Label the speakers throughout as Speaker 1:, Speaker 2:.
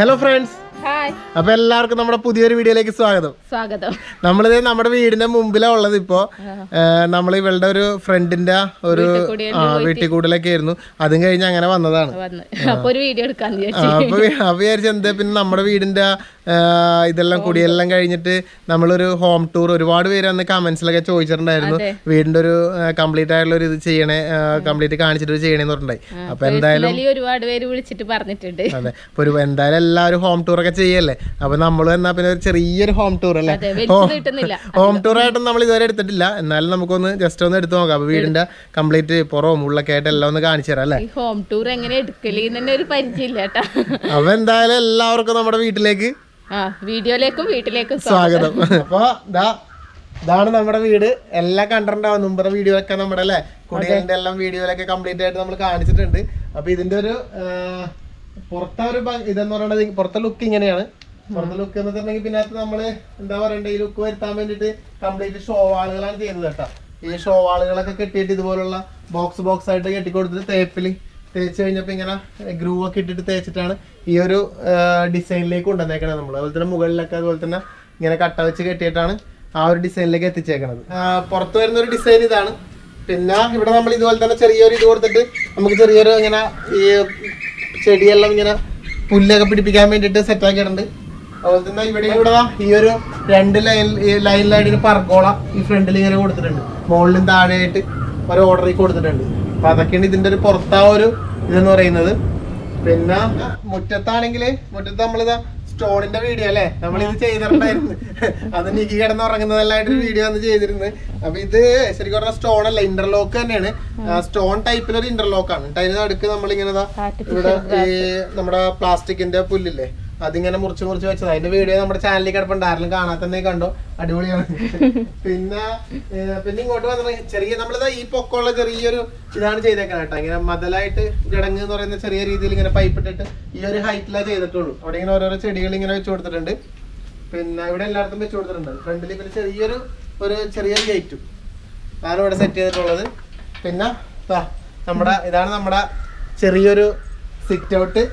Speaker 1: Hello friends
Speaker 2: hi
Speaker 1: അപ്പൊ എല്ലാവർക്കും നമ്മുടെ പുതിയൊരു വീഡിയോയിലേക്ക് സ്വാഗതം
Speaker 2: സ്വാഗതം
Speaker 1: നമ്മളിത് നമ്മുടെ വീടിന്റെ മുമ്പിലാ ഉള്ളത് ഇപ്പോ നമ്മൾ ഇവളുടെ ഒരു ഫ്രണ്ടിന്റെ ഒരു
Speaker 2: വീട്ടിൽ
Speaker 1: ആ വീട്ടിൽ കൂടലൊക്കെ ആയിരുന്നു അതും കഴിഞ്ഞ് അങ്ങനെ വന്നതാണ്
Speaker 2: വന്ന് അപ്പൊ ഒരു വീഡിയോ എടുക്കാന്ന്
Speaker 1: ആ,
Speaker 2: വിചാരിച്ചു
Speaker 1: അപ്പൊ വി- അപ്പൊ വിചാരിച്ചു എന്താ പിന്നെ നമ്മുടെ വീടിന്റെ ആ, ഇതെല്ലാം കുടിയെല്ലാം കഴിഞ്ഞിട്ട് നമ്മളൊരു ഹോം ടൂർ ഒരുപാട് പേര് അന്ന് കമന്റ്സിലൊക്കെ ചോദിച്ചിട്ടുണ്ടായിരുന്നു വീടിന്റെ ഒരു കംപ്ലീറ്റ് ആയിട്ടുള്ള ഒരു ഇത് ചെയ്യണേ കംപ്ലീറ്റ് കാണിച്ചിട്ട് ഒരു ചെയ്യണേന്ന് പറഞ്ഞിട്ടുണ്ടായി അപ്പൊ എന്തായാലും
Speaker 2: പേഴ്സണലി ഒരുപാട് പേര് വിളിച്ചിട്ട് പറഞ്ഞിട്ടുണ്ട്
Speaker 1: അതെ അപ്പൊ ഒരു എന്തായാലും എല്ലാവരും ഹോം ടൂർ ഒക്കെ ചെയ്യല്ലേ അപ്പൊ നമ്മൾ എന്നാ പിന്നെ ഒരു ചെറിയൊരു ഹോം ടൂർ അല്ലേ
Speaker 2: അതെ വലിച്ചു കിട്ടുന്നില്ല
Speaker 1: ഹോം ടൂർ ആയിട്ടും നമ്മൾ ഇതുവരെ എടുത്തിട്ടില്ല എന്നാലും നമുക്കൊന്ന് ജസ്റ്റ് ഒന്ന് എടുത്ത് നോക്കാം അപ്പൊ വീടിന്റെ കംപ്ലീറ്റ് പുറവും ഉള്ളൊക്കെ ആയിട്ട് എല്ലാം ഒന്ന് കാണിച്ചു തരാം അല്ലേ
Speaker 2: ഈ ഹോം ടൂർ എങ്ങനെ എടുക്കലെന്ന് തന്നെ ഒരു പരിചയമില്ല കേട്ടാ
Speaker 1: അപ്പൊ എന്തായാലും എല്ലാവർക്കും നമ്മുടെ വീട്ടിലേക്ക്
Speaker 2: ആ വീഡിയോയിലേക്കും വീട്ടിലേക്കും സ്വാഗതം.
Speaker 1: സ്വാഗതം അപ്പൊ ദാ ഇതാണ് നമ്മുടെ വീട് എല്ലാം കണ്ടിട്ടുണ്ടാവും മുമ്പത്തെ വീഡിയോ ഒക്കെ നമ്മുടെ അല്ലേ കുടികളുടെ എല്ലാം വീഡിയോയിലൊക്കെ കംപ്ലീറ്റ് ആയിട്ട് നമ്മൾ കാണിച്ചിട്ടുണ്ട് അപ്പൊ ഇതിന്റെ ഒരു ആ, പുറത്തെ ഒരു ഭംഗി- ഇതെന്ന് പറയുന്നത് പുറത്തെ ലുക്ക് ഇങ്ങനെയാണ് പുറത്തെ ലുക്ക് എന്ന് വെച്ചിട്ടുണ്ടെങ്കിൽ പിന്നെ അത് നമ്മള് എന്താ പറയണ്ടേ ഈ ലുക്ക് വരുത്താൻ വേണ്ടിട്ട് കംപ്ലീറ്റ് ഷോ വാളുകളാണ് ചെയ്യുന്നത് കേട്ടോ ഈ ഷോ വാളുകളൊക്കെ കെട്ടിയിട്ട് ഇതുപോലുള്ള ബോക്സ് ബോക്സ് ആയിട്ട് കെട്ടിക്കൊടുത്തിട്ട് തേപ്പില് തേച്ച് കഴിഞ്ഞപ്പോൾ ഇങ്ങനെ ഗ്രൂ ഒക്കെ ഇട്ടിട്ട് തേച്ചിട്ടാണ് ഈ ഒരു ഡിസൈനിലേക്ക് കൊണ്ടുവന്നേക്കണത് നമ്മൾ അതുപോലെ തന്നെ മുകളിലൊക്കെ അതുപോലെ തന്നെ ഇങ്ങനെ കട്ട വെച്ച് കെട്ടിയിട്ടാണ് ആ ഒരു ഡിസൈനിലേക്ക് എത്തിച്ചേക്കണത് ആ, പുറത്ത് വരുന്ന ഒരു ഡിസൈൻ ഇതാണ് പിന്നെ ഇവിടെ നമ്മൾ ഇതുപോലെ തന്നെ ചെറിയൊരു ഇത് കൊടുത്തിട്ട് നമുക്ക് ചെറിയൊരു ഇങ്ങനെ ഈ ചെടിയെല്ലാം ഇങ്ങനെ പുല്ലൊക്കെ പിടിപ്പിക്കാൻ വേണ്ടിയിട്ട് സെറ്റ് ആക്കിയിട്ടുണ്ട് അതുപോലെ തന്നെ ഇവിടെ ഇവിടെ ദാ ഈ ഒരു രണ്ട് ലൈൻ ലൈനിലായിട്ട് പർഗോള ഈ ഫ്രണ്ടിൽ ഇങ്ങനെ കൊടുത്തിട്ടുണ്ട് മുകളിലും താഴെയായിട്ട് ഒരു ഓർഡറിൽ കൊടുത്തിട്ടുണ്ട് അപ്പൊ അതൊക്കെയാണ് ഇതിന്റെ ഒരു പുറത്താ ഒരു ഇതെന്ന് പറയുന്നത് പിന്നെ മുറ്റത്താണെങ്കിൽ മുറ്റത്ത് നമ്മളിതാ സ്റ്റോണിന്റെ വീഡിയോ അല്ലേ നമ്മൾ ഇത് ചെയ്തിട്ടുണ്ടായിരുന്നു അത് നിക്കി കിടന്ന് ഉറങ്ങുന്നതെല്ലായിട്ടൊരു വീഡിയോ അന്ന് ചെയ്തിരുന്നു അപ്പൊ ഇത് ശരിക്കും പറഞ്ഞാൽ സ്റ്റോൺ അല്ല ഇന്റർലോക്ക് തന്നെയാണ് സ്റ്റോൺ ടൈപ്പിലൊരു ഇന്റർലോക്ക് ആണ് എന്നിട്ട് അതിന് നടുക്ക് നമ്മളിങ്ങനെ ദാ ഇവിടെ ഈ നമ്മുടെ പ്ലാസ്റ്റിക്കിന്റെ പുല്ലില്ലേ അതിങ്ങനെ മുറിച്ച് മുറിച്ച് വെച്ചത് അതിന്റെ വീഡിയോ നമ്മുടെ ചാനലിൽ കിടപ്പുണ്ട് ആരെങ്കിലും കാണാത്തന്നെ കണ്ടോ അടിപൊളിയാണ് പിന്നെ ഏർ, പിന്നെ ഇങ്ങോട്ട് വന്നിട്ട് ചെറിയ നമ്മളിതാ ഈ പൊക്കമുള്ള ചെറിയൊരു ഇതാണ് ചെയ്തേക്കണം കേട്ടോ ഇങ്ങനെ മതലായിട്ട് കിടങ്ങ് എന്ന് പറയുന്ന ചെറിയ രീതിയിൽ ഇങ്ങനെ പൈപ്പ് ഇട്ടിട്ട് ഈ ഒരു ഹൈറ്റിലാണ് ചെയ്തിട്ടുള്ളൂ അവിടെ ഇങ്ങനെ ഓരോരോ ചെടികൾ ഇങ്ങനെ വെച്ച് കൊടുത്തിട്ടുണ്ട് പിന്നെ ഇവിടെ എല്ലായിടത്തും വെച്ച് കൊടുത്തിട്ടുണ്ട് ഫ്രണ്ടിൽ പിന്നെ ചെറിയൊരു ഒരു ചെറിയൊരു ഗേറ്റും അതാണ് ഇവിടെ സെറ്റ് ചെയ്തിട്ടുള്ളത് പിന്നെ ദാ നമ്മുടെ ഇതാണ് നമ്മുടെ ചെറിയൊരു സിറ്റ് ഔട്ട്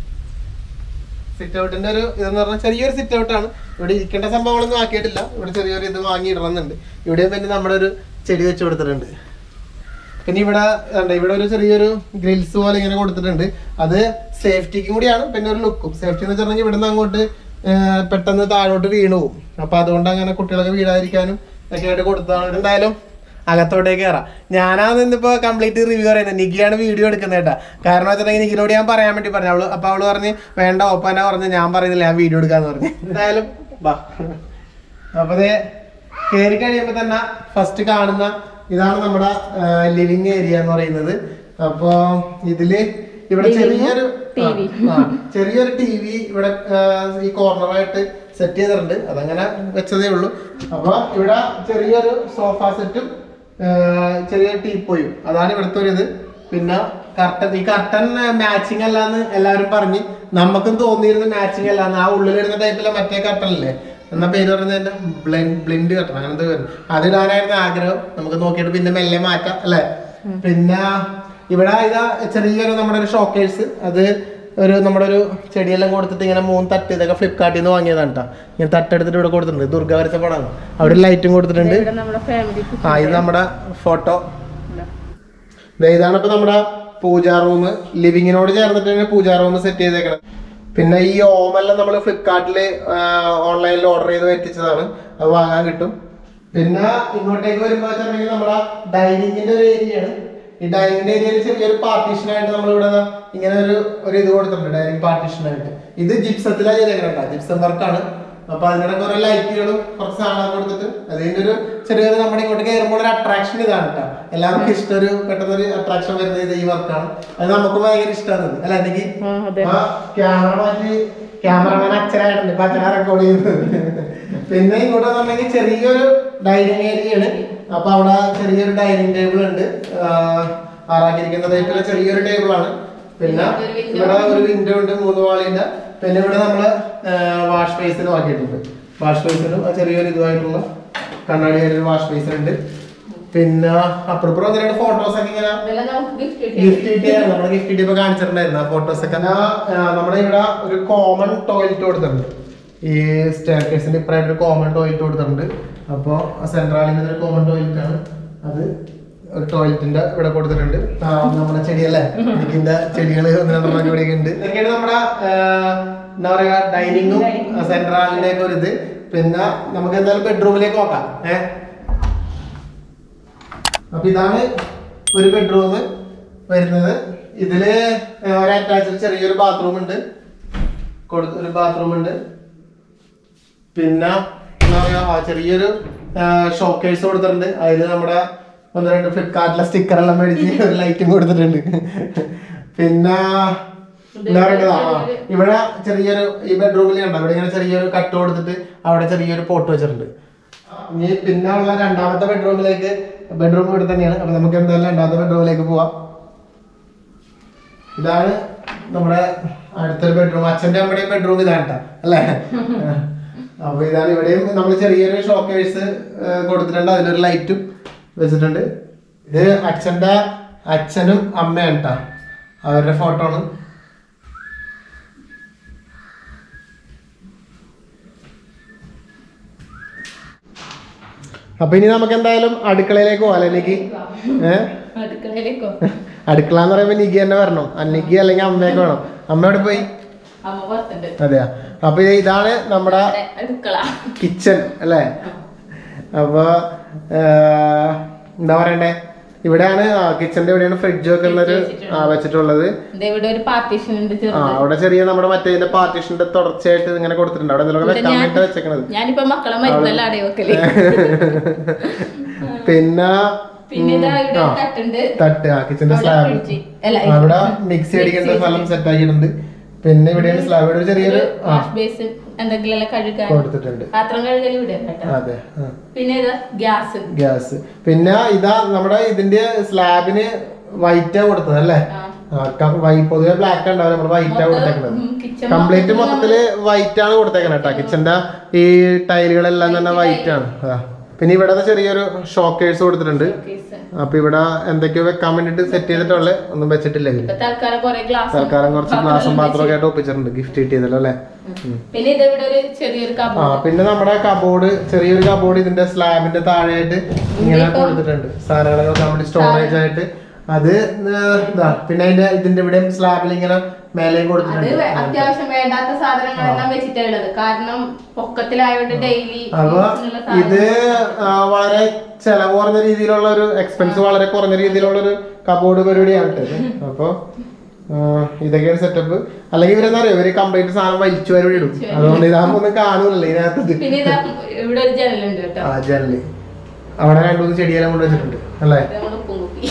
Speaker 1: സിറ്റ് ഔട്ടിന്റെ ഒരു ഇതെന്ന് പറഞ്ഞാൽ ചെറിയൊരു സിറ്റ് ഔട്ടാണ് ഇവിടെ ഇരിക്കേണ്ട സംഭവങ്ങളൊന്നും ആക്കിയിട്ടില്ല ഇവിടെ ചെറിയൊരു ഇത് വാങ്ങി ഇടണമെന്നുണ്ട് ഇവിടെ പിന്നെ നമ്മുടെ ഒരു ചെടി വെച്ച് കൊടുത്തിട്ടുണ്ട് പിന്നെ ഇവിടെ ഉണ്ട് ഇവിടെ ഒരു ചെറിയൊരു ഗ്രിൽസ് പോലെ ഇങ്ങനെ കൊടുത്തിട്ടുണ്ട് അത് സേഫ്റ്റിക്കും കൂടിയാണ് പിന്നെ ഒരു ലുക്കും സേഫ്റ്റി എന്ന് വെച്ചിട്ടുണ്ടെങ്കിൽ ഇവിടുന്ന് അങ്ങോട്ട് ആ, പെട്ടെന്ന് താഴോട്ട് വീണു പോകും അപ്പൊ അതുകൊണ്ട് അങ്ങനെ കുട്ടികളൊക്കെ വീഴാതിരിക്കാനും ഒക്കെ ആയിട്ട് കൊടുത്തതാണ് എന്തായാലും അകത്തോട്ടേക്ക് കയറാം ഞാനാണ് ഇന്നിപ്പോ കംപ്ലീറ്റ് റിവ്യൂ പറയുന്നത് നിക്കിയാണ് വീഡിയോ എടുക്കുന്നത് കേട്ടാ കാരണം വെച്ചിട്ടുണ്ടെങ്കിൽ നിക്കിനോട് ഞാൻ പറയാൻ വേണ്ടി പറഞ്ഞു അവള് അപ്പൊ അവള് പറഞ്ഞ് വേണ്ട ഓപ്പന പറഞ്ഞ് ഞാൻ പറയുന്നില്ല ഞാൻ വീഡിയോ എടുക്കാന്ന് പറഞ്ഞു എന്തായാലും ബാ അപ്പൊ ദേ കേറി കഴിയുമ്പോ തന്നെ ഫസ്റ്റ് കാണുന്ന ഇതാണ് നമ്മുടെ ലിവിങ് ഏരിയ എന്ന് പറയുന്നത് അപ്പൊ ഇതില് ഇവിടെ ചെറിയൊരു ആ, ആ, ചെറിയൊരു ടി വി ഇവിടെ ആ, ഈ കോർണറായിട്ട് സെറ്റ് ചെയ്തിട്ടുണ്ട് അതങ്ങനെ വെച്ചതേ ഉള്ളൂ അപ്പൊ ഇവിടെ ചെറിയൊരു സോഫ സെറ്റും ചെറിയൊരു ടീപ്പോയും അതാണ് ഇവിടുത്തെ ഒരു ഇത് പിന്നെ കർട്ടൻ ഈ കർട്ടൻ മാച്ചിങ് അല്ലാന്ന് എല്ലാവരും പറഞ്ഞ് നമുക്കും തോന്നിയിരുന്നു മാച്ചിങ് അല്ലാന്ന് ആ ഉള്ളിലിടുന്ന ടൈപ്പിലെ മറ്റേ കർട്ടൻ അല്ലേ എന്നാ പേര് പറയുന്നതിന്റെ ബ്ലെൻഡ് ബ്ലെൻഡ് കർട്ടൻ അങ്ങനത്തെ പേര് അതിടാനായിരുന്നു ആഗ്രഹം നമുക്ക് നോക്കിയിട്ട് പിന്നെ മെല്ലെ മാറ്റാം അല്ലെ പിന്നെ ഇവിടെ ഇതാ ചെറിയൊരു നമ്മുടെ ഒരു ഷോക്കേഴ്സ് അത് ഒരു നമ്മുടെ ഒരു ചെടിയെല്ലാം കൊടുത്തിട്ട് ഇങ്ങനെ മൂന്ന് തട്ട് ഇതൊക്കെ ഫ്ലിപ്കാർട്ടിൽ നിന്ന് വാങ്ങിയതാണ് കേട്ടോ ഇങ്ങനെ തട്ടെടുത്തിട്ട് ഇവിടെ കൊടുത്തിട്ടുണ്ട് ദുർഗ വരച്ച പടമാണ് അവിടെ ലൈറ്റും കൊടുത്തിട്ടുണ്ട്
Speaker 2: ഇവിടെ നമ്മുടെ ഫാമിലി
Speaker 1: ആ ഇത് നമ്മുടെ ഫോട്ടോ ഇതാണ് ഇപ്പൊ നമ്മുടെ പൂജാ റൂം ലിവിങ്ങിനോട് ചേർന്നിട്ട് പൂജാ റൂം സെറ്റ് ചെയ്തേക്കണം പിന്നെ ഈ ഓമെല്ലാം നമ്മൾ ഫ്ലിപ്കാർട്ടില് ഓൺലൈനിൽ ഓർഡർ ചെയ്ത് വരുത്തിച്ചതാണ് അത് വാങ്ങാൻ കിട്ടും പിന്നെ ഇങ്ങോട്ടേക്ക് വരുമ്പോ വെച്ചിട്ടുണ്ടെങ്കിൽ നമ്മുടെ ഡൈനിങ്ങിന്റെ ഒരു ഏരിയയാണ് ഈ ഡൈനിങ്ങിന്റെ ഏരിയയിൽ ചെറിയൊരു പാർട്ടീഷൻ ആയിട്ട് നമ്മൾ ഇവിടെ ദാ ഇങ്ങനെ ഒരു ഒരു ഇത് കൊടുത്തിട്ടുണ്ട് ഡൈനിങ് പാർട്ടീഷൻ ആയിട്ട് ഇത് ജിപ്സത്തിലാണ് ചെയ്തേക്കണം ജിപ്സം വർക്കാണ് അപ്പൊ അതിനിടെ കുറെ ലൈറ്റുകളും കുറച്ച് സാധനങ്ങൾ കൊടുത്തിട്ട് അതിന്റെ ഒരു ചെറിയൊരു നമ്മുടെ ഇങ്ങോട്ട് കയറുമ്പോൾ ഒരു അട്രാക്ഷൻ ഇതാണ് കേട്ടോ എല്ലാവർക്കും ഇഷ്ടം ഒരു പെട്ടെന്ന് ഒരു അട്രാക്ഷൻ വരുന്നത് ഇത് ഈ വർക്കാണ് അത് നമുക്ക് ഭയങ്കര ഇഷ്ടമാണ് അല്ല അല്ലെങ്കിൽ
Speaker 2: അതെ
Speaker 1: ക്യാമറ മാറ്റി ക്യാമറമാൻ അച്ഛനായിട്ടുണ്ട് ഇപ്പൊ അച്ഛനെ റെക്കോർഡ് ചെയ്യുന്നത് പിന്നെ ഇങ്ങോട്ട് വന്നിട്ടുണ്ടെങ്കിൽ ചെറിയൊരു ഡൈനിങ് ഏരിയയാണ് അപ്പൊ അവിടെ ചെറിയൊരു ഡൈനിങ് ടേബിൾ ഉണ്ട് ആറാക്കിയിരിക്കുന്ന ടൈപ്പിലെ ചെറിയൊരു ടേബിൾ ആണ് പിന്നെ ഇവിടെ ഒരു വിൻഡോ ഉണ്ട് മൂന്ന് വാളിന്റെ പിന്നെ ഇവിടെ നമ്മള് വാഷ് ബേസിനും ആക്കിയിട്ടുണ്ട് വാഷ് ബേസിനും ചെറിയൊരു ഇതുമായിട്ടുള്ള കണ്ണാടിയായിട്ട് ഒരു വാഷ് ബേസിൻ ഉണ്ട് പിന്നെ അപ്പുറപ്പുറം ഒന്ന് രണ്ട് ഫോട്ടോസ് ഒക്കെ ഇങ്ങനെ
Speaker 2: ഇതെല്ലാം നമുക്ക് ഗിഫ്റ്റ് കിട്ടി
Speaker 1: ഗിഫ്റ്റ് കിട്ടിയ നമ്മുടെ ഗിഫ്റ്റ് കിട്ടിയപ്പോ കാണിച്ചിട്ടുണ്ടായിരുന്നു ആ ഫോട്ടോസ് ഒക്കെ ആ, ആ, നമ്മുടെ ഇവിടെ ഒരു കോമൺ ടോയ്ലറ്റ് കൊടുത്തിട്ടുണ്ട് ഈ സ്റ്റെയർ കേസിന്റെ ഇപ്പറായിട്ട് ഒരു കോമൺ ടോയ്ലറ്റ് കൊടുത്തിട്ടുണ്ട് അപ്പോൾ സെൻട്രാളിൽ ഒരു കോമൺ ടോയ്ലറ്റ് ആണ് അത് ഒരു ടോയ്ലറ്റിന്റെ ഇവിടെ കൊടുത്തിട്ടുണ്ട് ആ, നമ്മുടെ ചെടിയല്ലേ ഇതിന്റെ ചെടികൾ ഇവിടെ ഉണ്ട് ഇതൊക്കെയാണ് നമ്മുടെ ആ, എന്താ പറയാ ഡൈനിങ്ങും സെൻട്രാലിന്റെ ഒക്കെ ഒരു ഇത് പിന്നെ നമുക്ക് എന്തായാലും ബെഡ്റൂമിലേക്ക് നോക്കാം ഏഹ് അപ്പൊ ഇതാണ് ഒരു ബെഡ്റൂം വരുന്നത് ഇതില് ഏർ ഒരു അറ്റാച്ച്ഡ് ചെറിയൊരു ബാത്റൂം ഉണ്ട് കൊടു- ഒരു ബാത്റൂം ഉണ്ട് പിന്നെ എന്താ പറയാ ആ ചെറിയൊരു ഷോക്കേഴ്സ് കൊടുത്തിട്ടുണ്ട് അതിൽ നമ്മുടെ ഒന്ന് രണ്ട് ഫ്ലിപ്കാർട്ടിലെ സ്റ്റിക്കർ എല്ലാം മേടിച്ച് ഒരു ലൈറ്റും കൊടുത്തിട്ടുണ്ട് പിന്നെ എന്താ പറയുക ആ ഇവിടെ ചെറിയൊരു ഈ ബെഡ്റൂമിൽ കണ്ടോ ഇവിടെ ഇങ്ങനെ ചെറിയൊരു കട്ട് കൊടുത്തിട്ട് അവിടെ ചെറിയൊരു പോട്ട് വെച്ചിട്ടുണ്ട് ഇനി പിന്നെ ഉള്ള രണ്ടാമത്തെ ബെഡ്റൂമിലേക്ക് ബെഡ്റൂം ഇവിടെ തന്നെയാണ് അപ്പൊ നമുക്ക് എന്തായാലും രണ്ടാമത്തെ ബെഡ്റൂമിലേക്ക് പോവാം ഇതാണ് നമ്മുടെ അടുത്തൊരു ബെഡ്റൂം അച്ഛന്റെ അമ്മയുടെയും ബെഡ്റൂം ഇതാണ് ട്ടോ. അല്ലേ അപ്പൊ ഇതാണ് ഇവിടെയും നമ്മൾ ചെറിയൊരു ഷോക്കേഴ്സ് കൊടുത്തിട്ടുണ്ട് അതിലൊരു ലൈറ്റും വെച്ചിട്ടുണ്ട് ഇത് അച്ഛന്റെ അച്ഛനും അമ്മയാണ് ട്ടാ അവരുടെ ഫോട്ടോ ആണ് അപ്പൊ ഇനി നമുക്ക് എന്തായാലും അടുക്കളയിലേക്ക് പോകാം എനിക്ക് ഏഹ്
Speaker 2: അടുക്കളയിലേക്കോ
Speaker 1: അടുക്കള എന്ന് പറയുമ്പോ നിഗി തന്നെ വരണം നിഗി അല്ലെങ്കിൽ അമ്മയൊക്കെ വേണം അമ്മ എവിടെ പോയി
Speaker 2: അമ്മ പുറത്തുണ്ട്
Speaker 1: അതെയാ അപ്പൊ ഇത് ഇതാണ് നമ്മുടെ
Speaker 2: ഇവിടെ അടുക്കള
Speaker 1: കിച്ചൺ അല്ലേ അപ്പൊ ഏർ, എന്താ പറയണ്ടേ ഇവിടെയാണ് കിച്ചന്റെ ഇവിടെയാണ് ഫ്രിഡ്ജ് ഒക്കെ ഉള്ളൊരു ആ, വെച്ചിട്ടുള്ളത്
Speaker 2: ദേ ഇവിടെ ഒരു പാർട്ടീഷൻ ഉണ്ട്
Speaker 1: ആ
Speaker 2: ചെറുത്
Speaker 1: അവിടെ ചെറിയ നമ്മുടെ മറ്റേ പാർട്ടീഷന്റെ തുടർച്ചയായിട്ട് ഇങ്ങനെ കൊടുത്തിട്ടുണ്ട് അവിടെ എന്തെങ്കിലും വെക്കാൻ വേണ്ടി വെച്ചേക്കണത്
Speaker 2: ഞാനിപ്പോ മക്കളെ മരുന്നെല്ലാം അടയി വെക്കല്
Speaker 1: പിന്നെ
Speaker 2: പിന്നെ ഇതാ ഇവിടെ ഒരു തട്ടുണ്ട്
Speaker 1: തട്ട് ആ കിച്ചന്റെ
Speaker 2: അവിടെ
Speaker 1: സ്ലാബ്
Speaker 2: fridge. അല്ല,
Speaker 1: അവിടെ മിക്സി അടിക്കേണ്ട സ്ഥലം സെറ്റ് ആക്കിയിട്ടുണ്ട് പിന്നെ ഇവിടെയാണ് സ്ലാബ് ഇവിടെ ഒരു ചെറിയൊരു ആ
Speaker 2: വാഷ് ബേസിൻ എന്തെങ്കിലും കഴുകാൻ
Speaker 1: കൊടുത്തിട്ടുണ്ട്
Speaker 2: പാത്രം കഴുകൽ ഇവിടെ കേട്ടോ
Speaker 1: അതെ ആ
Speaker 2: പിന്നെ ഇതാ ഗ്യാസ്
Speaker 1: ഗ്യാസ് പിന്നെ ഇതാ നമ്മുടെ ഇതിന്റെ സ്ലാബിന് വൈറ്റാ കൊടുത്തത് അല്ലേ ആ, ക- വൈ- പൊതുവെ ബ്ലാക്ക് ഉണ്ടാവും നമ്മൾ വൈറ്റാ കൊടുത്തേക്കണത്
Speaker 2: കിച്ചൺ
Speaker 1: കംപ്ലീറ്റ് മൊത്തത്തില് വൈറ്റ് ആണ് കൊടുത്തേക്കണത് കേട്ടോ കിച്ചന്റെ ഈ ടൈലുകളെല്ലാം തന്നെ വൈറ്റ് ആണ് ആ. പിന്നെ ഇവിടെ ചെറിയൊരു ഷോക്കേഴ്സ് കൊടുത്തിട്ടുണ്ട് അപ്പൊ ഇവിടെ എന്തൊക്കെയോ വെക്കാൻ വേണ്ടിട്ട് സെറ്റ് ചെയ്തിട്ടുള്ള ഒന്നും വെച്ചിട്ടില്ല ഇതില്
Speaker 2: ഇപ്പൊ തൽക്കാലം കൊറേ ഗ്ലാസ്
Speaker 1: തൽക്കാലം കുറച്ച് ഗ്ലാസും പാത്രമൊക്കെ ആയിട്ട് ഒപ്പിച്ചിട്ടുണ്ട് ഗിഫ്റ്റ് കിട്ടിയതല്ലോ അല്ലേ ഉം.
Speaker 2: പിന്നെ ഇത് ഇവിടെ ഒരു ചെറിയൊരു
Speaker 1: ആ
Speaker 2: കബോർഡ്
Speaker 1: പിന്നെ നമ്മുടെ കബോർഡ് ചെറിയൊരു കബോർഡ് ഇതിന്റെ സ്ലാബിന്റെ താഴെയായിട്ട് ഇങ്ങനെ കൊടുത്തിട്ടുണ്ട് സാധനങ്ങളൊക്കെ വെക്കാൻ വേണ്ടി സ്റ്റോറേജ് ആയിട്ട് അത് ഏർ ഇതാ പിന്നെ അതിന്റെ ഇതിന്റെ ഇവിടെ സ്ലാബിൽ ഇങ്ങനെ മേലെയും
Speaker 2: അത്
Speaker 1: കൊടുത്തിട്ടുണ്ട്
Speaker 2: അത്യാവശ്യം വേണ്ടാത്ത സാധനങ്ങളെല്ലാം വെച്ചിട്ടാ ഉള്ളത് കാരണം പൊക്കത്തിലായോണ്ട് ഡെയിലി
Speaker 1: അപ്പൊ ഇത് ആ, വളരെ ചെലവ് കുറഞ്ഞ രീതിയിലുള്ള ഒരു എക്സ്പെൻസ് വളരെ കുറഞ്ഞ രീതിയിലുള്ള ഒരു കബോർഡ് പരിപാടിയാണ് ഇത് അപ്പൊ ആ, ഇതൊക്കെയാണ് സെറ്റപ്പ് അല്ലെങ്കിൽ ഇവരെന്താ അറിയോ ഇവര് കംപ്ലീറ്റ് സാധനം വലിച്ചു വരെ ഇടും അതുകൊണ്ട് ഇതാകുമ്പോ ഒന്നും കാണൂലല്ലോ ഇതിനകത്തത്
Speaker 2: പിന്നെ ഇതാ ഇവിടെ ഒരു ജനലുണ്ട് കേട്ടോ
Speaker 1: ആ ജനല് അവിടെ രണ്ടു മൂന്ന് ചെടിയെല്ലാം കൊണ്ട് വെച്ചിട്ടുണ്ട് അല്ലേ
Speaker 2: ഇത് നമ്മള് ഉപ്പും കുപ്പി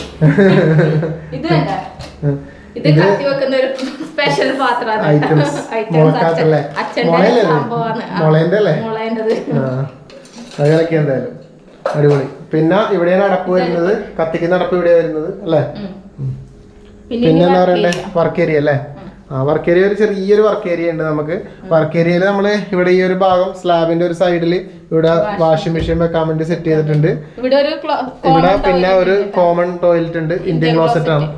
Speaker 2: ഇത് വേണ്ട ഇത് കത്തി വെക്കുന്ന ഒരു സ്പെഷ്യൽ പാത്രമാണ്
Speaker 1: ഐറ്റംസ് മുളക്കാത്തല്ലേ
Speaker 2: അച്ഛന്റെ
Speaker 1: മുളയല്ലേ
Speaker 2: സംഭവമാണ്
Speaker 1: മുളേന്റെ അല്ലേ
Speaker 2: മുളേണ്ടത്
Speaker 1: ആ അത് കളക്കി എന്തായാലും അടിപൊളി പിന്നെ ഇവിടെയാണ് അടപ്പ് വരുന്നത് കത്തിക്കുന്ന അടപ്പ് ഇവിടെ വരുന്നത് അല്ലേ
Speaker 2: ഉം. പിന്നെ
Speaker 1: പിന്നെ എന്താ പറയണ്ടേ വർക്ക് ഏരിയ അല്ലേ ആ വർക്ക് ഏരിയ ഒരു ചെറിയൊരു വർക്ക് ഏരിയ ഉണ്ട് നമുക്ക് വർക്ക് ഏരിയയിൽ നമ്മൾ ഇവിടെ ഈ ഒരു ഭാഗം സ്ലാബിന്റെ ഒരു സൈഡിൽ ഇവിടെ വാഷിംഗ് മെഷീൻ വെക്കാൻ വേണ്ടി സെറ്റ് ചെയ്തിട്ടുണ്ട്
Speaker 2: ഇവിടെ ഒരു clo-
Speaker 1: ഇവിടെ
Speaker 2: common
Speaker 1: പിന്നെ
Speaker 2: toilet
Speaker 1: ഒരു
Speaker 2: ഉണ്ട്.
Speaker 1: കോമൺ ടോയ്ലറ്റ് ഉണ്ട് ഇന്ത്യൻ ക്ലോസറ്റ് ആണ്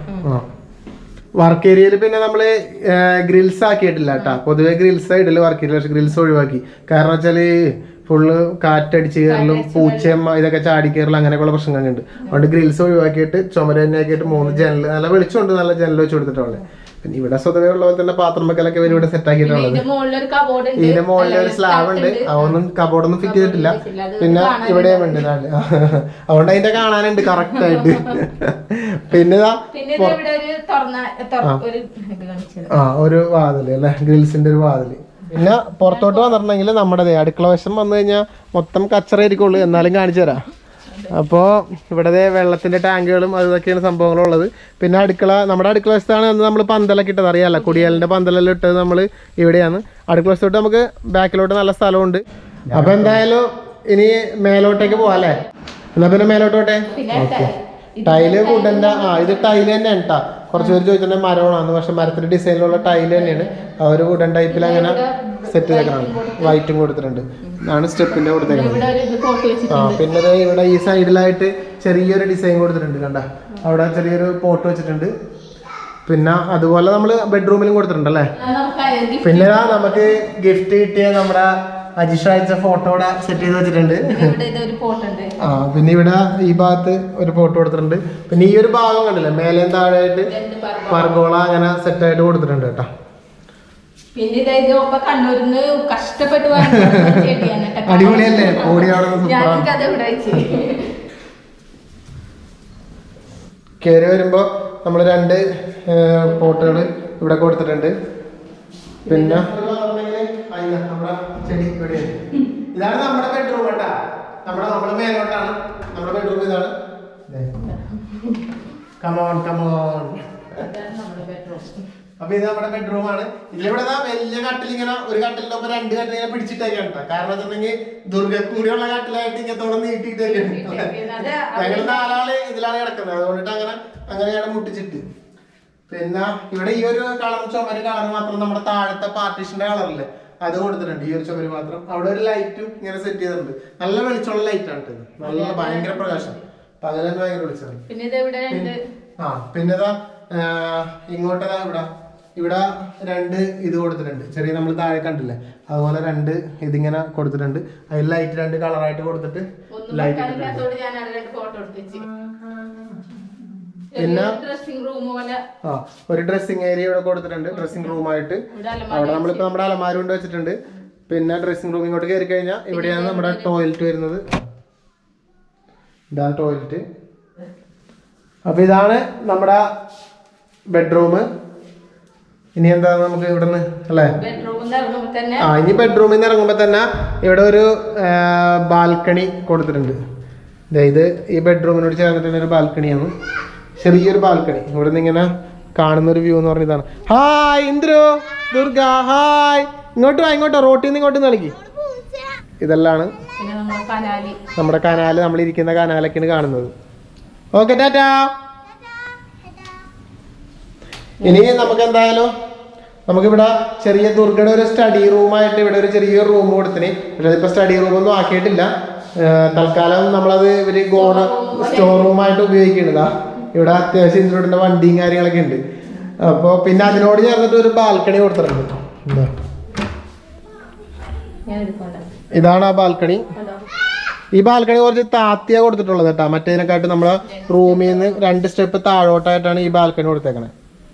Speaker 1: വർക്ക് ഏരിയയിൽ പിന്നെ നമ്മള് ഗ്രിൽസ് ആക്കിയിട്ടില്ല കേട്ടാ പൊതുവെ ഗ്രിൽസ് ആയിട്ടില്ല വർക്ക് ഏരിയ പക്ഷെ ഗ്രിൽസ് ഒഴിവാക്കി കാരണം വെച്ചാല് ഫുള്ള് കാറ്റടിച്ച് കയറലും പൂച്ചയും ഇതൊക്കെ ചാടി കയറലും അങ്ങനെയൊക്കെയുള്ള പ്രശ്നങ്ങളുണ്ട് അതുകൊണ്ട് ഗ്രിൽസ് ഒഴിവാക്കിയിട്ട് ചുമര തന്നെ ആക്കിയിട്ട് മൂന്ന് ജനൽ നല്ല വെളിച്ചമുണ്ട് നല്ല ജനൽ വെച്ച് കൊടുത്തിട്ടുള്ളത് പിന്നെ ഇവിടെ സ്വതവേ ഉള്ള പോലെ തന്നെ പാത്രം വെക്കലൊക്കെ ഇവർ ഇവിടെ സെറ്റ് ആക്കിയിട്ടുള്ളത്
Speaker 2: ഇതിന്റെ മുകളിൽ ഒരു കബോർഡ് ഉണ്ട്
Speaker 1: ഇതിന്റെ മുകളിൽ ഒരു സ്ലാബ് ഉണ്ട് അതൊന്നും കബോർഡൊന്നും ഫിറ്റ് ചെയ്തിട്ടില്ല പിന്നെ ഇവിടെയും ഉണ്ട് നാല് അതുകൊണ്ട് അതിന്റെ കാണാനുണ്ട് കറക്റ്റ് ആയിട്ട് പിന്നെ ഇതാ
Speaker 2: പിന്നെ ഇത് ഇവിടെ ഒരു തുറന്ന തുറ- ഒരു ഇത് കാണിച്ചത്
Speaker 1: ആ ഒരു വാതില് അല്ലെ ഗ്രിൽസിന്റെ ഒരു വാതില് പിന്നെ പുറത്തോട്ട് വന്നിട്ടുണ്ടെങ്കിൽ നമ്മുടെ ദേ അടുക്കള വശം വന്നു കഴിഞ്ഞാൽ മൊത്തം കച്ചറായിരിക്കുള്ളൂ എന്നാലും കാണിച്ചു തരാം അപ്പോൾ ഇവിടെ ദേ വെള്ളത്തിന്റെ ടാങ്കുകളും അതൊക്കെയാണ് സംഭവങ്ങളുള്ളത് പിന്നെ അടുക്കള നമ്മുടെ അടുക്കള വശത്താണ് അന്ന് നമ്മൾ പന്തലൊക്കെ ഇട്ടത് അറിയാമല്ലോ കുടിയാലിന്റെ പന്തലെല്ലാം ഇട്ടത് നമ്മൾ ഇവിടെയാണ് അടുക്കള വശത്തോട്ട് നമുക്ക് ബാക്കിലോട്ട് നല്ല സ്ഥലമുണ്ട് അപ്പൊ എന്തായാലും ഇനി മേലോട്ടേക്ക് പോവാം അല്ലേ എന്നാ പിന്നെ മേലോട്ട് പോട്ടെ
Speaker 2: പിന്നെ
Speaker 1: ഓക്കെ ടൈല് വുഡന്റെ ആ ഇത് ടൈല് തന്നെയാണ് കേട്ടാ കുറച്ച് പേര് ചോദിച്ചിട്ടുണ്ടെങ്കിൽ മരമാണെന്ന് പക്ഷെ മരത്തിന്റെ ഡിസൈനിലുള്ള ടൈല് തന്നെയാണ് ആ ഒരു വുഡൻ ടൈപ്പിൽ അങ്ങനെ സെറ്റ് ചെയ്തേക്കണം വൈറ്റും കൊടുത്തിട്ടുണ്ട് ഇതാണ് സ്റ്റെപ്പിന്റെ കൊടുത്തേക്കുന്നത്
Speaker 2: ഇവിടെ ഒരു ഇത് കോട്ട് വെച്ചിട്ട്
Speaker 1: ആ പിന്നെ ദേ ഇവിടെ ഈ സൈഡിലായിട്ട് ചെറിയൊരു ഡിസൈൻ കൊടുത്തിട്ടുണ്ട് കണ്ട അവിടെ ചെറിയൊരു പോട്ട് വെച്ചിട്ടുണ്ട് പിന്നെ അതുപോലെ നമ്മൾ ബെഡ്റൂമിലും കൊടുത്തിട്ടുണ്ട് അല്ലേ
Speaker 2: നമുക്ക് gift
Speaker 1: പിന്നെ ദാ നമുക്ക് ഗിഫ്റ്റ് കിട്ടിയ നമ്മുടെ അജിഷ അയച്ച ഫോട്ടോ ഇവിടെ സെറ്റ് ചെയ്ത് വെച്ചിട്ടുണ്ട്
Speaker 2: ഇവിടെ ഇതൊരു പോട്ടുണ്ട്
Speaker 1: ആ പിന്നെ ഇവിടെ ഈ ഭാഗത്ത് ഒരു ഫോട്ടോ കൊടുത്തിട്ടുണ്ട് പിന്നെ ഈ ഒരു ഭാഗം കണ്ടില്ലേ മേലെയും താഴെയായിട്ട്
Speaker 2: രണ്ട് പറമ്പ്
Speaker 1: പർഗോള അങ്ങനെ സെറ്റ് ആയിട്ട് കൊടുത്തിട്ടുണ്ട് കേട്ടോ
Speaker 2: പിന്നെ ഇത് ഇത് ഇപ്പൊ കണ്ണൂരിന്ന് കഷ്ടപ്പെട്ട് വാങ്ങിച്ച ചെടിയാണ് കേട്ടോ.
Speaker 1: അടിപൊളിയല്ലേ? ഓടി അവിടെ നിന്ന്
Speaker 2: ഞാൻ
Speaker 1: സൂപ്പറാ.
Speaker 2: എനിക്കത് ഇവിടെ വെച്ച്
Speaker 1: കയറി വരുമ്പോൾ നമ്മൾ രണ്ട് പോട്ടുകൾ ഇവിടെ കൊടുത്തിട്ടുണ്ട് പിന്നെ നമ്മുടെ ചെടി ഇവിടെയാണ് ഇതാണ് നമ്മുടെ ബെഡ്റൂം കേട്ടാ നമ്മുടെ നമ്മുടെ മേലോട്ടാണ് നമ്മുടെ ബെഡ്റൂം ഇതാണ് കമോൺ കമോൺ
Speaker 2: ഇതാണ് നമ്മുടെ bedroom.
Speaker 1: അപ്പൊ ഇത് നമ്മുടെ ബെഡ്റൂം ആണ് ഇതിലിവിടെ ദാ വലിയ കട്ടിൽ ഇങ്ങനെ ഒരു കട്ടിലിന്റെ ഒപ്പം രണ്ട് കട്ടിൽ ഇങ്ങനെ പിടിച്ചിട്ടേക്കാണ് ട്ടോ. കാരണം വെച്ചിട്ടുണ്ടെങ്കിൽ ദുർഗ കൂടിയുള്ള കട്ടിലായിട്ട് ഇങ്ങനത്തോളം നീട്ടിയിട്ടേക്കാണ്
Speaker 2: അത്
Speaker 1: ഞങ്ങൾ നാലാള് ഇതിലാണ് കിടക്കുന്നത് അതുകൊണ്ടിട്ട് അങ്ങനെ അങ്ങനെയാണ് മുട്ടിച്ചിട്ട് പിന്നെ ഇവിടെ ഈ ഒരു കളർ ചുമര് കളർ മാത്രം നമ്മുടെ താഴത്തെ പാർട്ടീഷന്റെ കളറില്ലേ അത് കൊടുത്തിട്ടുണ്ട് ഈ ഒരു ചുമര് മാത്രം അവിടെ ഒരു ലൈറ്റും ഇങ്ങനെ സെറ്റ് ചെയ്തിട്ടുണ്ട് നല്ല വെളിച്ചമുള്ള ലൈറ്റ് ആണ് ഇത് നല്ല ഭയങ്കര പ്രകാശം പകൽ തന്നെ ഭയങ്കര വെളിച്ചമാണ്
Speaker 2: പിന്നെ ഇത് ഇവിടെ രണ്ട്
Speaker 1: ആ പിന്നെ ഇതാ ഇങ്ങോട്ടതാ ഇവിടെ ഇവിടെ രണ്ട് ഇത് കൊടുത്തിട്ടുണ്ട് ചെറിയ നമ്മൾ താഴെ കണ്ടില്ലേ അതുപോലെ രണ്ട് ഇതിങ്ങനെ കൊടുത്തിട്ടുണ്ട് അതിൽ ലൈറ്റ് രണ്ട് കളറായിട്ട് കൊടുത്തിട്ട്
Speaker 2: ഒന്നും
Speaker 1: ലൈറ്റ്
Speaker 2: വെക്കാനില്ലാത്തോണ്ട് ഞാൻ അവിടെ രണ്ട് ഫോട്ടോ എടുത്ത് വെച്ച്
Speaker 1: പിന്നെ
Speaker 2: ഡ്രസ്സിംഗ് റൂം പോലെ
Speaker 1: ആ ഒരു ഡ്രസ്സിംഗ് ഏരിയ ഇവിടെ കൊടുത്തിട്ടുണ്ട് ഡ്രസ്സിംഗ് റൂമായിട്ട്
Speaker 2: ഇവിടെ അലമാര
Speaker 1: അവിടെ നമ്മളിപ്പോ നമ്മുടെ അലമാര കൊണ്ട് വെച്ചിട്ടുണ്ട് പിന്നെ ഡ്രസ്സിംഗ് റൂം ഇങ്ങോട്ട് കയറി കഴിഞ്ഞാൽ ഇവിടെയാണ് നമ്മുടെ ടോയ്ലറ്റ് വരുന്നത് ഇതാണ് ടോയ്ലറ്റ് അപ്പൊ ഇതാണ് നമ്മുടെ ബെഡ്റൂം ഇനി എന്താ നമുക്ക് ഇവിടെ നിന്ന് അല്ലേ
Speaker 2: ബെഡ്റൂമിൽ നിന്ന് ഇറങ്ങുമ്പോ തന്നെ
Speaker 1: ആ ഇനി ബെഡ്റൂമിൽ നിന്ന് ഇറങ്ങുമ്പോൾ തന്നെ ഇവിടെ ഒരു ബാൽക്കണി കൊടുത്തിട്ടുണ്ട് ദേ ഇത് ഈ ബെഡ്റൂമിനോട് ചേർന്നിട്ടുള്ള ഒരു ബാൽക്കണിയാണ് ചെറിയൊരു ബാൽക്കണി ഇവിടെ നിന്ന് ഇങ്ങനെ കാണുന്ന ഒരു വ്യൂ എന്ന് പറഞ്ഞ ഇതാണ് ഹായ് ഇന്ദ്രു ദുർഗ ഹായ് ഇങ്ങോട്ട് വാ ഇങ്ങോട്ടോ റോട്ടിൽ നിന്ന് ഇങ്ങോട്ട് നൽകി ഇതെല്ലാണ്
Speaker 2: പിന്നെ നമ്മുടെ കനാലി
Speaker 1: നമ്മുടെ കനാല് നമ്മൾ ഇരിക്കുന്ന കനാലൊക്കെയാണ് കാണുന്നത് ഓക്കെ ടാറ്റാ ഇനി നമുക്ക് എന്തായാലും നമുക്കിവിടെ ചെറിയ ദുർഗയുടെ ഒരു സ്റ്റഡി റൂമായിട്ട് ഇവിടെ ഒരു ചെറിയൊരു റൂം കൊടുത്തിന് പക്ഷെ അതിപ്പോ സ്റ്റഡി റൂമൊന്നും ആക്കിയിട്ടില്ല ഏർ തൽക്കാലം നമ്മളത് ഇവര് ഗോണ സ്റ്റോർ റൂമായിട്ട് ഉപയോഗിക്കുന്നതാ ഇവിടെ അത്യാവശ്യം ഇൻസ്റ്റിറ്റ്യൂട്ടിന്റെ വണ്ടിയും കാര്യങ്ങളൊക്കെ ഉണ്ട് അപ്പോൾ പിന്നെ അതിനോട് ചേർന്നിട്ട് ഒരു ബാൽക്കണി കൊടുത്തിട്ടുണ്ട് എന്താ
Speaker 2: ഞാൻ എടുക്കണ്ട
Speaker 1: ഇതാണ് ആ ബാൽക്കണി
Speaker 2: കണ്ടോ
Speaker 1: ഈ ബാൽക്കണി കുറച്ച് താത്തിയാ കൊടുത്തിട്ടുള്ളത് കേട്ടോ മറ്റേതിനെക്കാട്ട് നമ്മളെ റൂമിൽ നിന്ന് രണ്ട് സ്റ്റെപ്പ് താഴോട്ടായിട്ടാണ് ഈ ബാൽക്കണി കൊടുത്തേക്കണേ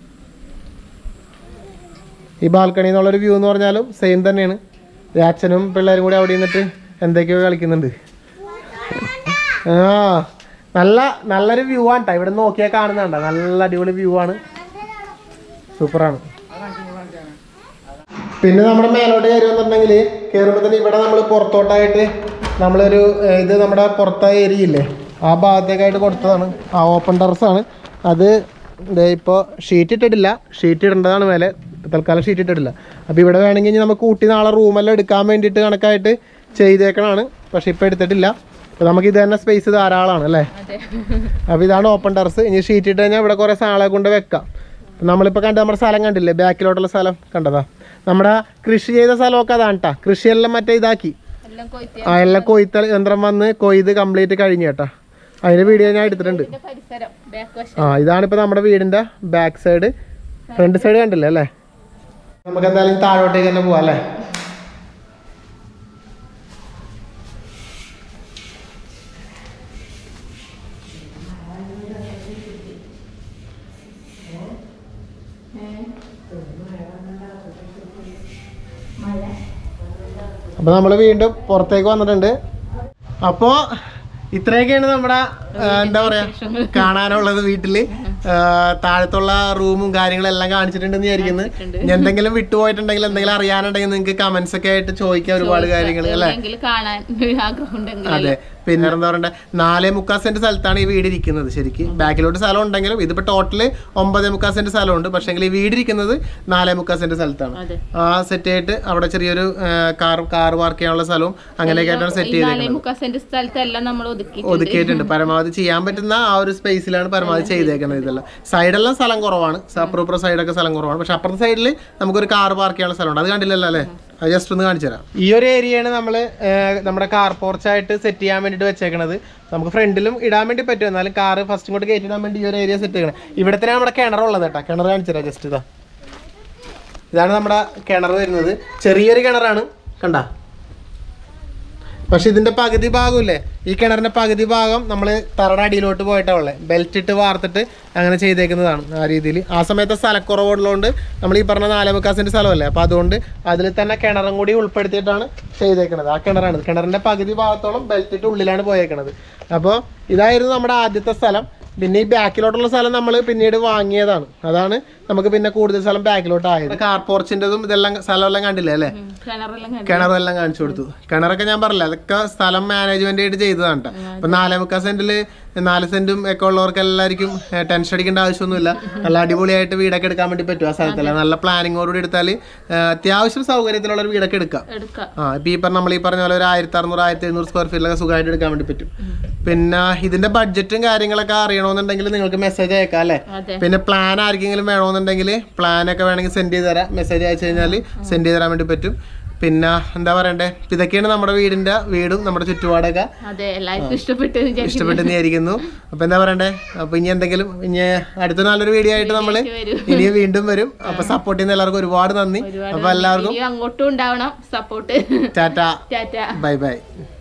Speaker 1: ഈ ബാൽക്കണി എന്നുള്ളൊരു വ്യൂ എന്ന് പറഞ്ഞാലും സെയിം തന്നെയാണ് ദേ അച്ഛനും പിള്ളേരും കൂടി അവിടെ നിന്നിട്ട് എന്തൊക്കെയോ കളിക്കുന്നുണ്ട് ആ നല്ല നല്ലൊരു വ്യൂ ആണ് കേട്ടോ ഇവിടെ നോക്കിയാൽ കാണുന്നുണ്ട നല്ല അടിപൊളി വ്യൂ ആണ് സൂപ്പറാണ് പിന്നെ നമ്മുടെ മേലോട്ട് കയറി വന്നിട്ടുണ്ടെങ്കിൽ കയറുമ്പോൾ തന്നെ ഇവിടെ നമ്മൾ പുറത്തോട്ടായിട്ട് നമ്മളൊരു ഏർ, ഇത് നമ്മുടെ പുറത്തെ ഏരിയ ഇല്ലേ ആ ഭാഗത്തേക്കായിട്ട് കൊടുത്തതാണ് ആ ഓപ്പൺ ടെറസാണ് അത് ദേ ഇപ്പോൾ ഷീറ്റ് ഇട്ടിട്ടില്ല ഷീറ്റ് ഇടേണ്ടതാണ് മേലെ തൽക്കാലം ഷീറ്റ് ഇട്ടിട്ടില്ല അപ്പോൾ ഇവിടെ വേണമെങ്കിൽ ഇനി നമുക്ക് കൂട്ടി നാളെ റൂമെല്ലാം എടുക്കാൻ വേണ്ടിയിട്ട് കണക്കായിട്ട് ചെയ്തേക്കണാണ് പക്ഷേ ഇപ്പോൾ എടുത്തിട്ടില്ല അപ്പോൾ നമുക്ക് ഇത് തന്നെ സ്പേസ് ധാരാളമാണ് അല്ലേ
Speaker 2: അതെ
Speaker 1: അപ്പോൾ ഇതാണ് ഓപ്പൺ ടെറസ് ഇനി ഷീറ്റ് ഇട്ട് കഴിഞ്ഞാൽ ഇവിടെ കുറേ സാധനങ്ങളെ കൊണ്ട് വെക്കാം നമ്മളിപ്പോൾ കണ്ട നമ്മുടെ സ്ഥലം കണ്ടില്ലേ ബാക്കിലോട്ടുള്ള സ്ഥലം കണ്ടതാ നമ്മുടെ കൃഷി ചെയ്ത സ്ഥലമൊക്കെ അതാണ് കേട്ടോ കൃഷിയെല്ലാം മറ്റേ ഇതാക്കി
Speaker 2: എല്ലാം കൊയ്ത്ത്
Speaker 1: ആ എല്ലാം കൊയ്ത്ത യന്ത്രം വന്ന് കൊയ്ത് കംപ്ലീറ്റ് കഴിഞ്ഞു കേട്ടോ അതിൻ്റെ വീഡിയോ ഞാൻ എടുത്തിട്ടുണ്ട്
Speaker 2: ഇതിന്റെ പരിസരം ബാക്ക് വശം
Speaker 1: ആ ഇതാണിപ്പോൾ നമ്മുടെ വീടിൻ്റെ ബാക്ക് സൈഡ് ഫ്രണ്ട് സൈഡ് കണ്ടില്ലേ അല്ലേ നമുക്ക് എന്തായാലും താഴോട്ടേക്ക് തന്നെ പോവാം അല്ലേ അപ്പോൾ നമ്മൾ വീണ്ടും പുറത്തേക്ക് വന്നിട്ടുണ്ട് അപ്പോൾ ഇത്രയൊക്കെയാണ് നമ്മുടെ ആ, എന്താ പറയാ കാണാനുള്ളത് വീട്ടില് ആ, താഴത്തുള്ള റൂമും കാര്യങ്ങളും എല്ലാം കാണിച്ചിട്ടുണ്ടെന്ന് വിചാരിക്കുന്നു ഇനി എന്തെങ്കിലും വിട്ടുപോയിട്ടുണ്ടെങ്കിൽ എന്തെങ്കിലും അറിയാനുണ്ടെങ്കിൽ നിങ്ങൾക്ക് കമന്റ്സ് ഒക്കെ ആയിട്ട് ചോദിക്കാം ഒരുപാട് കാര്യങ്ങൾ അല്ലേ
Speaker 2: എങ്കിൽ കാണാൻ ആഗ്രഹം ഉണ്ടെങ്കിൽ
Speaker 1: അതെ പിന്നെ എന്താ പറയണ്ടേ നാലേ മുക്കാൽ സെന്റ് സ്ഥലത്താണ് ഈ വീട് ഇരിക്കുന്നത് ശരിക്ക് ബാക്കിലോട്ട് സ്ഥലം ഉണ്ടെങ്കിലും ഇതിപ്പോ ടോട്ടല് ഒമ്പതേ മുക്കാൽ സെന്റ് സ്ഥലമുണ്ട് പക്ഷെങ്കിൽ ഈ വീട് ഇരിക്കുന്നത് നാലേ മുക്കാൽ സെന്റ് സ്ഥലത്താണ്
Speaker 2: അതെ
Speaker 1: ആ സെറ്റ് ആയിട്ട് അവിടെ ചെറിയൊരു കാർ കാർ പാർക്ക് ചെയ്യാനുള്ള സ്ഥലവും അങ്ങനെയൊക്കെ ആയിട്ടാണ് സെറ്റ്
Speaker 2: ഈ
Speaker 1: ചെയ്തേക്കുന്നത്
Speaker 2: നാലേ മുക്കാൽ സെന്റ് സ്ഥലത്തെല്ലാം നമ്മൾ ഒതുക്കി
Speaker 1: ഒതുക്കിയിട്ടുണ്ട് പരമാവധി ചെയ്യാൻ പറ്റുന്ന ആ ഒരു സ്പേസിലാണ് പരമാവധി ചെയ്തേക്കുന്നത് ഇതെല്ലാം സൈഡെല്ലാം സ്ഥലം കുറവാണ് അപ്പുറപ്പുറ സൈഡൊക്കെ സ്ഥലം കുറവാണ് പക്ഷെ അപ്പുറത്തെ സൈഡിൽ നമുക്കൊരു കാർ പാർക്ക് ചെയ്യാനുള്ള സ്ഥലമുണ്ട് അത് കണ്ടില്ലല്ലോ അല്ലേ അത് ജസ്റ്റ് ഒന്ന് കാണിച്ചു തരാം ഈ ഒരു ഏരിയയാണ് നമ്മൾ നമ്മുടെ കാർ പോർച്ചായിട്ട് സെറ്റ് ചെയ്യാൻ വേണ്ടി വേണ്ടിയിട്ട് വെച്ചേക്കണത് നമുക്ക് ഫ്രണ്ടിലും ഇടാൻ വേണ്ടി പറ്റും എന്നാലും കാറ് ഫസ്റ്റ് ഇങ്ങോട്ട് കയറ്റിടാൻ വേണ്ടി ഈ ഒരു ഏരിയ സെറ്റ് ചെയ്യണം ഇവിടെ തന്നെ നമ്മുടെ കിണറുള്ളത് കേട്ടോ കിണർ കാണിച്ചുതരാം ജസ്റ്റ് ഇതാ ഇതാണ് നമ്മുടെ കിണർ വരുന്നത് ചെറിയൊരു കിണറാണ് കണ്ട പക്ഷെ ഇതിന്റെ പകുതി ഭാഗമില്ലേ ഈ കിണറിന്റെ പകുതി ഭാഗം നമ്മൾ തറയുടെ അടിയിലോട്ട് പോയിട്ടാ ഉള്ളത് ബെൽറ്റ് ഇട്ട് വാർത്തിട്ട് അങ്ങനെ ചെയ്തേക്കുന്നതാണ് ആ രീതിയിൽ ആ സമയത്ത് സ്ഥലക്കുറവുള്ളതുകൊണ്ട് നമ്മൾ ഈ പറഞ്ഞ നാലേമുക്കാസിന്റെ സ്ഥലമല്ലേ അപ്പൊ അതുകൊണ്ട് അതിൽ തന്നെ കിണറും കൂടി ഉൾപ്പെടുത്തിയിട്ടാണ് ചെയ്തേക്കുന്നത് ആ കിണറാണ് കിണറിന്റെ പകുതി ഭാഗത്തോളം ബെൽറ്റ് ഇട്ട് ഉള്ളിലാണ് പോയേക്കണത് അപ്പോൾ ഇതായിരുന്നു നമ്മുടെ ആദ്യത്തെ സ്ഥലം പിന്നെ ഈ ബാക്കിലോട്ടുള്ള സ്ഥലം നമ്മൾ പിന്നീട് വാങ്ങിയതാണ് അതാണ് നമുക്ക് പിന്നെ കൂടുതൽ സ്ഥലം ബാക്കിലോട്ട് ആയത് കാർ പോർച്ചിൻ്റെതും ഇതെല്ലാം സ്ഥലമെല്ലാം കണ്ടില്ലേ അല്ലേ
Speaker 2: കിണറെല്ലാം കണ്ടു
Speaker 1: കിണറും എല്ലാം കാണിച്ചു കൊടുത്തു കിണറൊക്കെ ഞാൻ പറഞ്ഞില്ല അതൊക്കെ സ്ഥലം മാനേജ്മെന്റ് ആയിട്ട് ചെയ്തതാണ് കേട്ടോ അപ്പൊ നാലേ മുക്കാൽ സെന്റില് നാല് സെന്റും ഒക്കെ ഉള്ളവർക്ക് എല്ലാവർക്കും ടെൻഷൻ അടിക്കേണ്ട ആവശ്യമൊന്നുമില്ല നല്ല അടിപൊളിയായിട്ട് വീടൊക്കെ എടുക്കാൻ വേണ്ടി പറ്റും ആ സ്ഥലത്തല്ല നല്ല പ്ലാനിങ്ങോടുകൂടി എടുത്താൽ അത്യാവശ്യം സൗകര്യത്തിലുള്ള ഒരു വീടൊക്കെ എടുക്കാം
Speaker 2: എടുക്കാം
Speaker 1: ആ ഇപ്പൊ ഈ പറഞ്ഞ നമ്മൾ ഈ പറഞ്ഞ പോലെ ഒരു ആയിരത്തി അറുന്നൂറ് ആയിരത്തി എഴുന്നൂറ് സ്ക്വയർ ഫീറ്റിലൊക്കെ സുഖമായിട്ട് എടുക്കാൻ വേണ്ടി പറ്റും പിന്നെ ഇതിന്റെ ബഡ്ജറ്റും കാര്യങ്ങളൊക്കെ അറിയണമെന്നുണ്ടെങ്കിൽ നിങ്ങൾക്ക് മെസ്സേജ് അയക്കാം അല്ലേ
Speaker 2: അതെ
Speaker 1: പിന്നെ പ്ലാൻ ആർക്കെങ്കിലും വേണമെന്നുണ്ടെങ്കിൽ പ്ലാൻ ഒക്കെ വേണമെങ്കിൽ സെൻഡ് ചെയ്ത് തരാം മെസ്സേജ് അയച്ചു കഴിഞ്ഞാൽ സെൻഡ് ചെയ്ത് തരാൻ വേണ്ടി പറ്റും പിന്നെ എന്താ പറയണ്ടേ ഇതൊക്കെയാണ് നമ്മുടെ വീടിന്റെ വീടും നമ്മുടെ ചുറ്റുപാടൊക്കെ
Speaker 2: അതെ എല്ലാവർക്കും ഇഷ്ടപ്പെട്ടു എന്ന് വിചാരിക്കുന്നു.
Speaker 1: ഇഷ്ടപ്പെട്ടെന്ന് വിചാരിക്കുന്നു അപ്പൊ എന്താ പറയണ്ടേ അപ്പൊ ഇനി എന്തെങ്കിലും ഇനി അടുത്ത നല്ലൊരു വീഡിയോ ആയിട്ട് നമ്മള്
Speaker 2: വരും.
Speaker 1: ഇനി വീണ്ടും വരും അപ്പൊ സപ്പോർട്ട് ചെയ്യുന്ന എല്ലാവർക്കും ഒരുപാട് നന്ദി
Speaker 2: ഒരുപാട്
Speaker 1: അപ്പൊ എല്ലാവർക്കും
Speaker 2: ഇനിയും അങ്ങോട്ടും ഉണ്ടാവണം support
Speaker 1: tata
Speaker 2: tata
Speaker 1: bye by